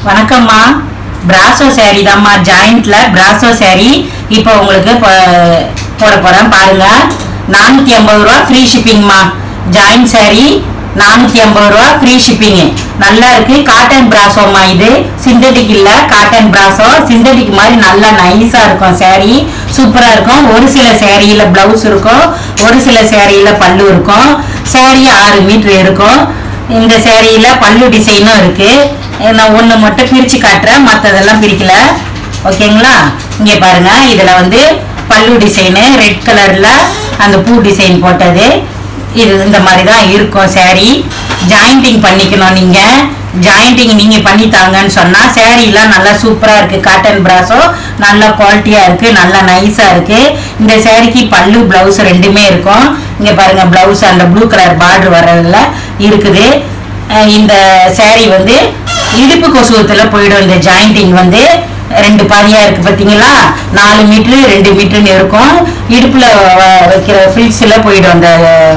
வணக்கம்மா brasso saree தாம்மா ஜாயிண்ட்ல brasso saree இப்போ உங்களுக்கு ப- போட போறேன் பாருங்க நானூத்தி ஐம்பது ரூபா ஃப்ரீ ஷிப்பிங்மா ஜாயிண்ட் saree நானூத்தி ஐம்பது ரூபா ஃப்ரீ ஷிப்பிங் நல்லா இருக்கு காட்டன் பிராசோமா இது சிந்தட்டிக் இல்ல காட்டன் பிராசோ சிந்தட்டிக் மாதிரி நல்லா நைஸா இருக்கும் saree சூப்பரா இருக்கும் ஒரு சில சேரீல பிளவுஸ் இருக்கும் ஒரு சில சேரீல பல்லு இருக்கும் saree ஆறு மீட்டர் இருக்கும் இந்த சேரீல பல்லு டிசைனும் இருக்கு நான் ஒண்ணு மட்டும் பிரிச்சு காட்டுறேன் மத்ததெல்லாம் பிரிக்கல ஓகேங்களா இங்க பாருங்க இதுல வந்து பல்லு டிசைனு ரெட் கலர்ல அந்த பூ டிசைன் போட்டது இது இந்த மாதிரி தான் இருக்கும் saree ஜாயிண்டிங் பண்ணிக்கணும் நீங்க ஜாயிண்டிங் நீங்க பண்ணி தாங்கன்னு சொன்னா சேரீலாம் நல்லா சூப்பரா இருக்கு காட்டன் பிராஸோ நல்ல குவாலிட்டியா இருக்கு நல்லா நைஸா இருக்கு இந்த சேரீக்கு பல்லு பிளவுஸ் ரெண்டுமே இருக்கும் இங்க பாருங்க பிளவுஸ் அந்த ப்ளூ கலர் பார்டர் வர்றதுல இருக்குது அஹ் இந்த saree வந்து இடுப்பு கொசுவத்துல போயிடும் இந்த ஜாயிண்டிங் வந்து ரெண்டு பாதியா இருக்கு பாத்தீங்களா நாலு மீட்டரு ரெண்டு மீட்டர்னு இருக்கும் இடுப்புல வ- வைக்கிற ஃபில்ஸ்ல போயிடும் அந்த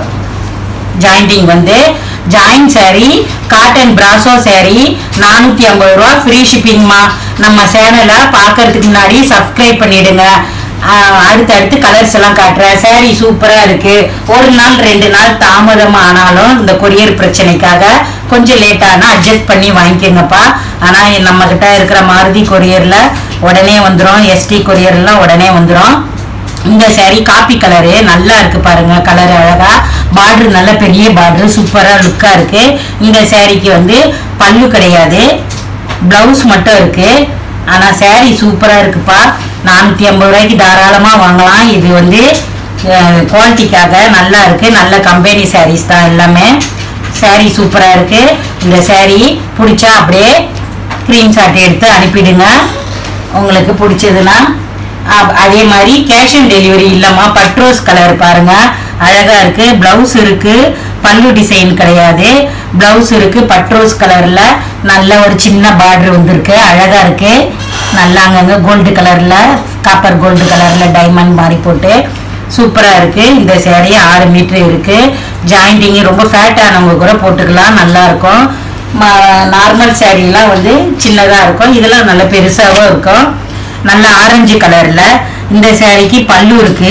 ஜாயிண்டிங் வந்து ஜாயின் saree காட்டன் பிராசோ saree நானூத்தி ஐம்பது ரூபா ஃப்ரீ ஷிப்பிங்மா நம்ம சேனலை பார்க்கறதுக்கு முன்னாடி சப்ஸ்கிரைப் பண்ணிடுங்க ஆஹ் அடுத்தடுத்து கலர்ஸ் எல்லாம் காட்டுறேன் saree சூப்பரா இருக்கு ஒரு நாள் ரெண்டு நாள் தாமதம் ஆனாலும் இந்த கொரியர் பிரச்சனைக்காக கொஞ்சம் லேட் ஆனா அட்ஜஸ்ட் பண்ணி வாங்கிக்கோங்கப்பா ஆனா நம்ம கிட்ட இருக்கிற மாருதி கொரியர்ல உடனே வந்துரும் எஸ்டி கொரியர்லாம் உடனே வந்துரும் இந்த saree காப்பி கலரு நல்லா இருக்கு பாருங்க கலர் அழகா பார்டர் நல்ல பெரிய பார்டர் சூப்பரா லுக்கா இருக்கு இந்த சாரிக்கு வந்து பல்லு கிடையாது பிளவுஸ் மட்டும் இருக்கு ஆனா saree சூப்பரா இருக்குப்பா நானூத்தி ஐம்பது ரூபாய்க்கு தாராளமா வாங்கலாம் இது வந்து குவாலிட்டிக்காக நல்லா இருக்கு நல்ல கம்பெனி sarees தான் எல்லாமே saree சூப்பரா இருக்கு இந்த saree பிடிச்சா அப்படியே ஸ்க்ரீன்ஷாட் எடுத்து அனுப்பிடுங்க உங்களுக்கு பிடிச்சதுன்னா அப்- அதே மாதிரி கேஷ் ஆன் டெலிவரி இல்லம்மா பட்ரோஸ் கலர் பாருங்க அழகா இருக்கு பிளவுஸ் இருக்கு பல்லு டிசைன் கிடையாது பிளவுஸ் இருக்கு பட்ரோஸ் கலர்ல நல்ல ஒரு சின்ன பார்டர் வந்திருக்கு அழகா இருக்கு நல்லா அங்கங்க கோல்டு கலர்ல காப்பர் கோல்டு கலர்ல டைமண்ட் மாதிரி போட்டு சூப்பரா இருக்கு இந்த சேரீ ஆறு மீட்டர் இருக்கு ஜாயிண்டிங் ரொம்ப ஃபேட் ஆனவங்க கூட போட்டுக்கலாம் நல்லா இருக்கும் நார்மல் சேரீலாம் வந்து சின்னதா இருக்கும் இதெல்லாம் நல்ல பெருசாவும் இருக்கும் நல்ல ஆரஞ்சு கலர்ல இந்த சேரீக்கு பல்லு இருக்கு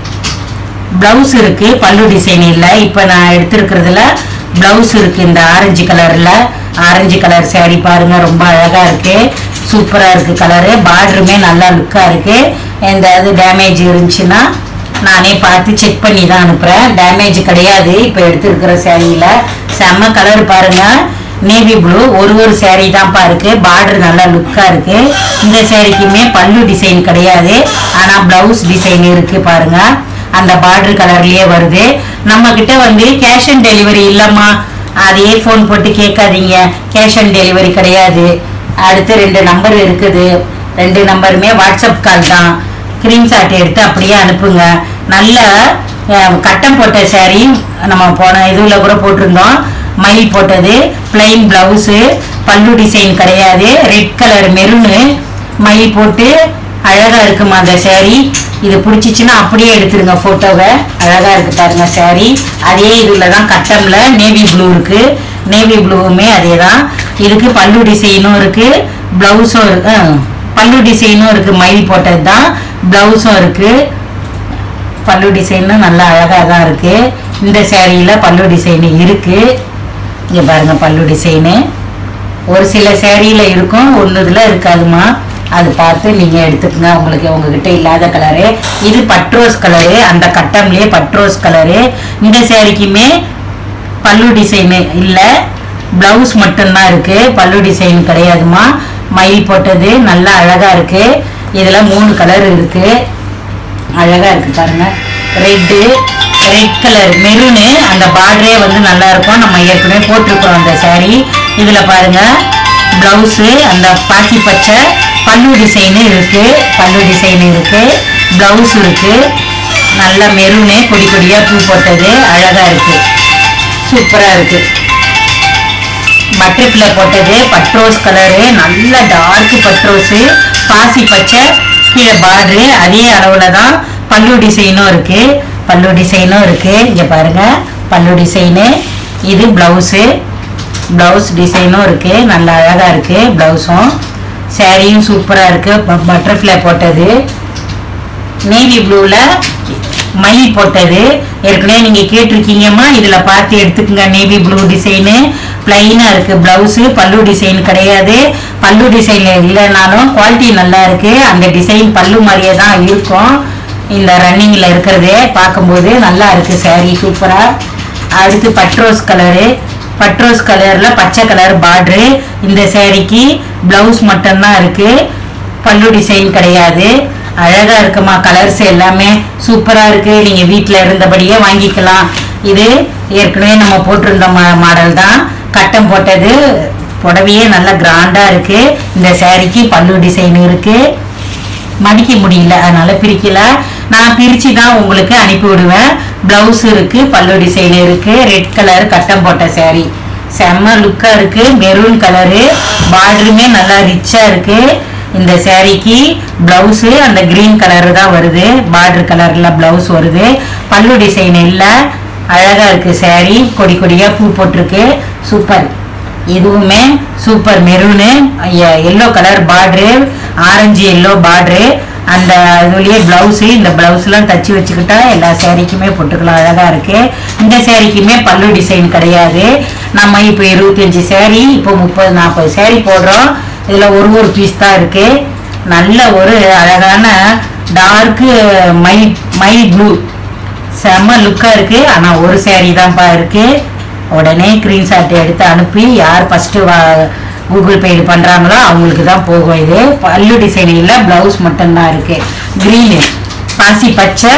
பிளவுஸ் இருக்கு பல்லு டிசைன் இல்ல இப்ப நான் எடுத்திருக்கிறதுல பிளவுஸ் இருக்கு இந்த ஆரஞ்சு கலர்ல ஆரஞ்சு கலர் saree பாருங்க ரொம்ப அழகா இருக்கு சூப்பரா இருக்கு கலரு பார்டருமே நல்லா லுக்கா இருக்கு எந்த இது டேமேஜ் இருந்துச்சுன்னா நானே பார்த்து செக் பண்ணி தான் அனுப்புறேன் டேமேஜ் கிடையாது இப்ப எடுத்திருக்கிற சேரீல செம்ம கலர் பாருங்க நேவி ப்ளூ ஒரு ஒரு saree தான்ப்பா இருக்கு பார்டர் நல்லா லுக்கா இருக்கு இந்த சேரீக்குமே பல்லு டிசைன் கிடையாது ஆனா பிளவுஸ் டிசைன் இருக்கு பாருங்க அந்த பார்டர் கலர்லயே வருது நம்ம கிட்ட வந்து கேஷ் ஆன் டெலிவரி இல்லம்மா அதையே ஃபோன் போட்டு கேட்காதீங்க கேஷ் ஆன் டெலிவரி கிடையாது அடுத்து ரெண்டு நம்பர் இருக்குது ரெண்டு நம்பருமே வாட்ஸ்அப் கால் தான் ஸ்க்ரீன்ஷாட் எடுத்து அப்படியே அனுப்புங்க நல்ல அஹ், கட்டம் போட்ட saree நம்ம போன இதுல கூட போட்டிருந்தோம் மயில் போட்டது பிளைன் பிளவுஸு பல்லு டிசைன் கிடையாது ரெட் கலர் மெரூனு மயில் போட்டு அழகா இருக்குமா அந்த saree இது பிடிச்சிச்சுன்னா அப்படியே எடுத்துருங்க போட்டோவை அழகா இருக்கு பாருங்க saree அதே இதுல தான் கட்டம்ல நேவி ப்ளூ இருக்கு நேவி ப்ளூவுமே அதே தான் இதுக்கு பல்லு டிசைனும் இருக்கு பிளவுஸும் இருக்கு அஹ், பல்லு டிசைனும் இருக்கு மயில் போட்டது தான் பிளவுஸும் இருக்கு பல்லு டிசைனும் நல்லா அழகா தான் இருக்கு இந்த சேரீல பல்லு டிசைன் இருக்கு இங்க பாருங்க பல்லு டிசைனு ஒரு சில சேரீல இருக்கும் ஒன்றுதுல இருக்காதுமா அது பார்த்து நீங்க எடுத்துக்கங்க உங்களுக்கு உங்ககிட்ட இல்லாத கலரு இது பட்ரோஸ் கலரு அந்த கட்டம்லயே பட்ரோஸ் கலரு இந்த சேரீக்குமே பல்லு டிசைனு இல்ல பிளவுஸ் மட்டும்தான் இருக்கு பல்லு டிசைன் கிடையாதுமா மயில் போட்டது நல்லா அழகா இருக்கு இதுல மூணு கலர் இருக்கு அழகா இருக்கு பாருங்க ரெட்டு ரெட் கலர் மெரூனு அந்த பார்டரே வந்து நல்லா இருக்கும் நம்ம ஏற்கனவே போட்டிருக்கிறோம் அந்த saree இதுல பாருங்க பிளவுஸு அந்த பாசி பச்சை பல்லு டிசைனு இருக்கு பல்லு டிசைன் இருக்கு பிளவுஸ் இருக்கு நல்ல மெரூனு கொடி கொடியா பூ போட்டது அழகா இருக்கு சூப்பரா இருக்கு பட்டர்ஃப்ளை போட்டது பட்ரோஸ் கலரு நல்ல டார்க் பட்ரோஸு பாசி பச்சை கீழே பார்டரு அதே அளவுல தான் பல்லு டிசைனும் இருக்கு பல்லு டிசைனும் இருக்கு இங்க பாருங்க பல்லு டிசைனு இது பிளவுஸு ப்ளவுஸ் டிசைனும் இருக்கு நல்ல அழகா இருக்கு ப்ளவுஸும் சாரியும் சூப்பரா இருக்கு பட்டர்ஃப்ளை போட்டது நேவி ப்ளூல மயில் போட்டது ஏற்கனவே நீங்க கேட்டிருக்கீங்கம்மா இதுல பார்த்து எடுத்துக்கங்க நேவி ப்ளூ டிசைனு பிளைனா இருக்கு பிளவுஸ் பல்லு டிசைன் கிடையாது பல்லு டிசைன் இல்லைனாலும் குவாலிட்டி நல்லா இருக்கு அந்த டிசைன் பல்லு மாதிரியே தான் இருக்கும் இந்த ரன்னிங்ல இருக்கிறது பார்க்கும்போது நல்லா இருக்கு saree சூப்பரா அடுத்து பட்ரோஸ் கலரு பட்ரோஸ் கலர்ல பச்சை கலர் பார்டரு இந்த சாரிக்கு பிளவுஸ் மட்டும்தான் இருக்கு பல்லு டிசைன் கிடையாது அழகா இருக்குமா கலர்ஸ் எல்லாமே சூப்பரா இருக்கு நீங்க வீட்ல இருந்தபடியே வாங்கிக்கலாம் இது ஏற்கனவே நம்ம போட்டிருந்த மாடல் தான் கட்டம் போட்டது புடவையே நல்லா கிராண்டா இருக்கு இந்த சாரிக்கு பல்லு டிசைன் இருக்கு மடிக்க முடியல அதனால பிரிக்கல நான் பிரிச்சு தான் உங்களுக்கு அனுப்பி விடுவேன் பிளவுஸ் இருக்கு பல்லு டிசைன் இருக்கு ரெட் கலர் கட்டம் போட்ட saree செம்ம லுக்கா இருக்கு மெரூன் கலரு பார்டருமே நல்லா ரிச்சா இருக்கு இந்த சாரிக்கு பிளவுஸ் அந்த கிரீன் கலர் தான் வருது பார்டர் கலர்ல பிளவுஸ் வருது பல்லு டிசைன் இல்ல அழகா இருக்கு saree கொடி கொடியா பூ போட்டிருக்கு சூப்பர் இதுவுமே super maroon yellow colour border orange yellow border அந்த இதுலயே பிளவுஸு இந்த பிளவுஸ்லாம் தச்சு வச்சுக்கிட்டா எல்லா சேரீக்குமே போட்டுக்கலாம் அழகா இருக்கு இந்த சேரீக்குமே பல்லு டிசைன் கிடையாது நம்ம இப்போ இருபத்தஞ்சு சேரீ இப்போ முப்பது நாற்பது சேரீ போடுறோம் இதுல ஒரு ஒரு பீஸ் தான் இருக்கு நல்ல ஒரு அழகான டார்க்கு மை மை ப்ளூ செம்ம லுக்கா இருக்கு ஆனா ஒரு saree தான்ப்பா இருக்கு உடனே ஸ்கிரீன்ஷாட் எடுத்து அனுப்பி யார் ஃபர்ஸ்ட் கூகுள் பே இது பண்றாங்களோ அவங்களுக்கு தான் போகும் இது பல்லு டிசைன் இல்ல பிளவுஸ் மட்டும்தான் இருக்கு கிரீனு பாசி பச்சை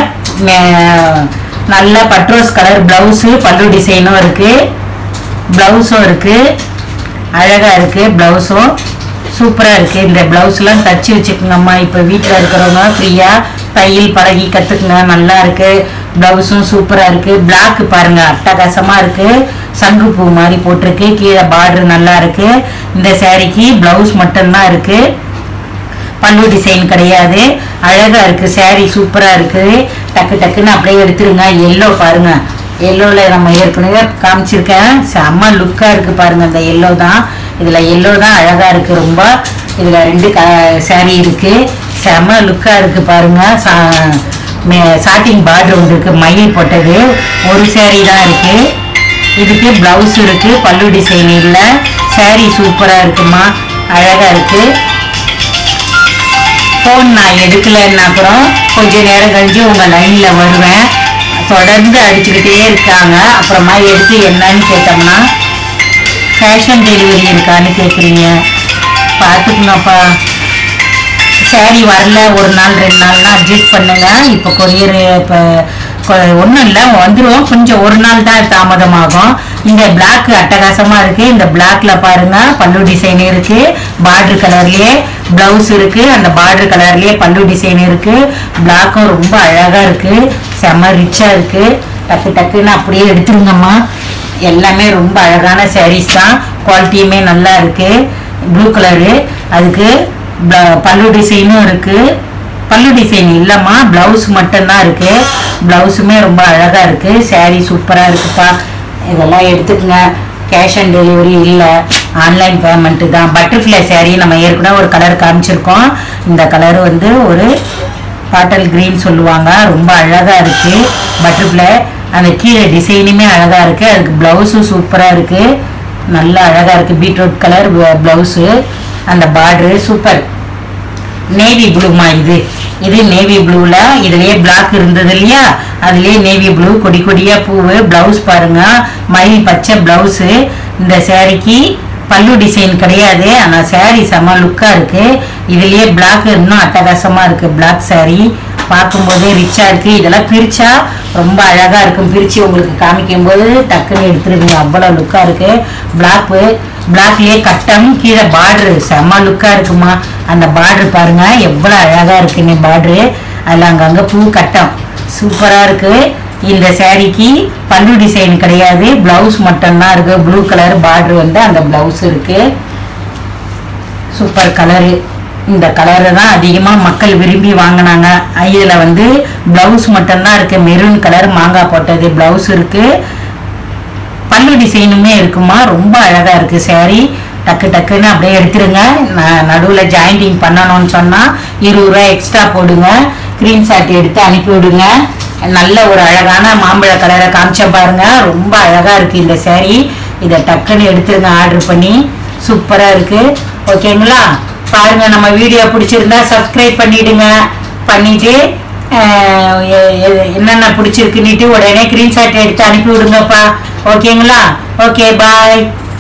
மே- நல்ல பட்ரோஸ் கலர் பிளவுஸ் பல்லு டிசைனும் இருக்கு பிளவுஸும் இருக்கு அழகா இருக்கு பிளவுஸும் சூப்பரா இருக்கு இந்த பிளவுஸ்லாம் தச்சு வச்சுக்கோங்கம்மா இப்போ வீட்டில் இருக்கிறவங்க ஃப்ரீயா தையல் பழகி கத்துக்குங்க நல்லா இருக்கு பிளவுஸும் சூப்பரா இருக்கு Black பாருங்க அட்டகாசமா இருக்கு சங்குப்பூ மாதிரி போட்டிருக்கு கீழே பார்டர் நல்லா இருக்கு இந்த சாரிக்கு பிளவுஸ் மட்டும்தான் இருக்கு பல்லு டிசைன் கிடையாது அழகா இருக்கு saree சூப்பரா இருக்கு டக்கு டக்குன்னு அப்படியே எடுத்துருங்க எல்லோ பாருங்க எல்லோல நம்ம ஏற்கனவே காமிச்சிருக்கேன் செம்ம லுக்கா இருக்கு பாருங்க இந்த எல்லோ தான் இதுல எல்லோ தான் அழகா இருக்கு ரொம்ப இதுல ரெண்டு க saree இருக்கு செம்ம லுக்கா இருக்கு பாருங்க சாட்டிங் பார்டர் ஒன்று இருக்கு மயில் போட்டது ஒரு saree தான் இருக்கு இதுக்கு பிளவுஸ் இருக்கு பல்லு டிசைன் இல்ல saree சூப்பரா இருக்குமா அழகா இருக்கு ஃபோன் நான் எடுக்கலைன்னா அப்புறம் கொஞ்ச நேரம் கழிச்சு உங்க லைன்ல வருவேன் தொடர்ந்து அடிச்சுக்கிட்டே இருக்காங்க அப்புறமா எடுத்து என்னன்னு கேட்டோம்னா கேஷ் ஆன் டெலிவரி இருக்கான்னு கேட்குறீங்க பார்த்துக்கணும்ப்பா சரி வரல ஒரு நாள் ரெண்டு நாள்னா அட்ஜஸ்ட் பண்ணுங்க இப்போ கொரியர் இப்போ ஒன்றும் இல்லை வந்துடும் கொஞ்சம் ஒரு நாள் தான் தாமதமாகும் இந்த Black அட்டகாசமா இருக்கு இந்த Blackல பாருங்க பல்லு டிசைன் இருக்கு பார்டர் கலர்லயே பிளவுஸ் இருக்கு அந்த பார்டர் கலர்லயே பல்லு டிசைன் இருக்கு பிளாக்கும் ரொம்ப அழகா இருக்கு செம ரிச்சா இருக்கு டக்கு டக்குன்னு அப்படியே எடுத்துருங்கம்மா எல்லாமே ரொம்ப அழகான sarees தான் குவாலிட்டியுமே நல்லா இருக்கு ப்ளூ கலரு அதுக்கு bla- பல்லு டிசைனும் இருக்கு பல்லு டிசைன் இல்லைம்மா பிளவுஸ் மட்டும்தான் இருக்கு பிளவுஸுமே ரொம்ப அழகா இருக்கு saree சூப்பரா இருக்குப்பா இதெல்லாம் எடுத்துக்கங்க கேஷ் ஆன் டெலிவரி இல்லை ஆன்லைன் பேமெண்ட்டு தான் பட்டர்ஃப்ளை saree நம்ம ஏற்கனவே ஒரு கலர் காமிச்சிருக்கோம் இந்த கலர் வந்து ஒரு பாட்டல் கிரீன் சொல்லுவாங்க ரொம்ப அழகா இருக்கு பட்டர்ஃப்ளை அந்த கீழே டிசைனுமே அழகா இருக்கு அதுக்கு பிளவுஸும் சூப்பரா இருக்கு நல்லா அழகா இருக்கு பீட்ரூட் கலர் பிளவுஸு அந்த பார்டரு சூப்பர் நேவி ப்ளூமா இது இது நேவி ப்ளூல இதுலயே பிளாக் இருந்தது இல்லையா அதுலயே நேவி ப்ளூ கொடி கொடியா பூவு பிளவுஸ் பாருங்க மயில் பச்சை பிளவுஸ் இந்த சாரிக்கு பல்லு டிசைன் கிடையாது ஆனா saree செம லுக்கா இருக்கு இதுலயே பிளாக் இன்னும் அட்டகாசமா இருக்கு பிளாக் saree பார்க்கும்போதே ரிச்சா இருக்கு இதெல்லாம் பிரிச்சா ரொம்ப அழகா இருக்கும் பிரிச்சு உங்களுக்கு காமிக்கும் போது டக்குன்னு எடுத்துருவீங்க அவ்வளவு லுக்கா இருக்கு பிளாக் பிளாக்லயே கட்டம் கீழே பார்டர் செம்ம லுக்கா இருக்குமா அந்த பார்டர் பாருங்க எவ்வளவு அழகா இருக்குன்னு பார்டரு அதுல அங்கங்க பூ கட்டம் சூப்பரா இருக்கு இந்த சாரிக்கு பல்லு டிசைன் கிடையாது பிளவுஸ் மட்டும்தான் இருக்கு ப்ளூ கலர் பார்டர் வந்து அந்த பிளவுஸ் இருக்கு சூப்பர் கலரு இந்த கலரை தான் அதிகமாக மக்கள் விரும்பி வாங்கினாங்க இதில் வந்து ப்ளவுஸ் மட்டும்தான் இருக்கு மெரூன் கலர் மாங்காய் போட்டது ப்ளவுஸ் இருக்கு பல்லு டிசைனுமே இருக்குமா ரொம்ப அழகா இருக்கு saree டக்கு டக்குன்னு அப்படியே எடுத்துருங்க ந- நடுவுல ஜாயிண்டிங் பண்ணணும்னு சொன்னா இருபது ரூபாய் எக்ஸ்ட்ரா போடுங்க கிரீன் ஷாட் எடுத்து அனுப்பி விடுங்க நல்ல ஒரு அழகான மாம்பழ கலரை காமிச்ச பாருங்க ரொம்ப அழகா இருக்கு இந்த saree இதை டக்குன்னு எடுத்துருங்க ஆர்டர் பண்ணி சூப்பரா இருக்கு ஓகேங்களா பாருங்க நம்ம வீடியோ பிடிச்சிருந்தா சப்ஸ்கிரைப் பண்ணிடுங்க பண்ணிட்டு அஹ், எ- எ- என்னென்ன பிடிச்சிருக்குன்னுட்டு உடனே ஸ்கிரீன்ஷாட் எடுத்து அனுப்பி விடுங்கப்பா ஓகேங்களா ஓகே பாய்